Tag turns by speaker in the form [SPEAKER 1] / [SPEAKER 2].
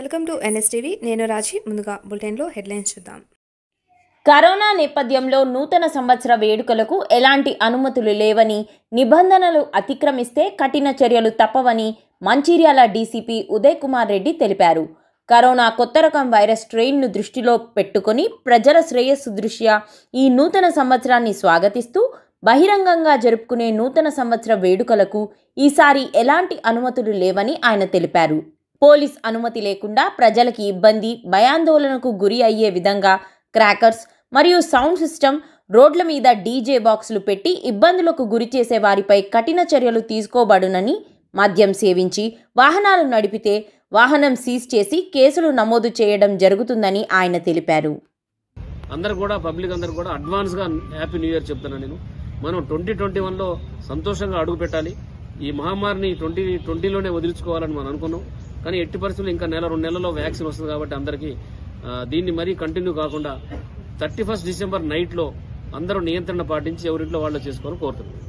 [SPEAKER 1] welcome to NSTV నేను రాజీ ముందుగా బులెటిన్లో హెడ్లైన్స్ చూద్దాం
[SPEAKER 2] కరోనా నేపథ్యంలో నూతన సంవత్సర వేడుకలకు ఎలాంటి అనుమతులు లేవని నిబంధనలు అతిక్రమిస్తే కఠిన చర్యలు తప్పవని మంచిర్యాల డీసీపీ ఉదయ్ కుమార్ రెడ్డి తెలిపారు కరోనా కొత్త రకం వైరస్ స్ట్రెయిన్ను దృష్టిలో పెట్టుకొని ప్రజల శ్రేయస్సు దృష్ట్యా ఈ నూతన సంవత్సరాన్ని స్వాగతిస్తూ బహిరంగంగా జరుపుకునే నూతన సంవత్సర వేడుకలకు ఈసారి ఎలాంటి అనుమతులు లేవని ఆయన తెలిపారు పోలీస్ అనుమతి లేకుండా ప్రజలకి ఇబ్బంది భయాందోళనకు గురి అయ్యే విధంగా క్రాకర్స్ మరియు సౌండ్ సిస్టమ్ రోడ్ల మీద డీజే బాక్సులు పెట్టి ఇబ్బందులకు గురి చేసే వారిపై కఠిన చర్యలు తీసుకోబడునని మద్యం సేవించి వాహనాలు నడిపితే వాహనం సీజ్ చేసి కేసులు నమోదు చేయడం జరుగుతుందని ఆయన తెలిపారు
[SPEAKER 3] అందరు కూడా పబ్లిక్ అందరు కూడా అడ్వాన్స్ గా హ్యాపీ న్యూ ఇయర్ చెప్తున్నాను నేను మనం ట్వంటీ ట్వంటీ వన్ లో సంతోషంగా అడుగు పెట్టాలి ఈ మహమ్మారిని ట్వంటీ ట్వంటీలోనే వదిలించుకోవాలని మనం అనుకున్నాం కానీ ఎట్టి పరిస్థితుల్లో ఇంకా నెల రెండు నెలల్లో వ్యాక్సిన్ వస్తుంది కాబట్టి అందరికీ ఆ, దీన్ని మరీ కంటిన్యూ కాకుండా థర్టీ ఫస్ట్ డిసెంబర్ నైట్ లో అందరూ నియంత్రణ పాటించి ఎవరింట్లో వాళ్ళు చేసుకోవాలని కోరుతున్నాం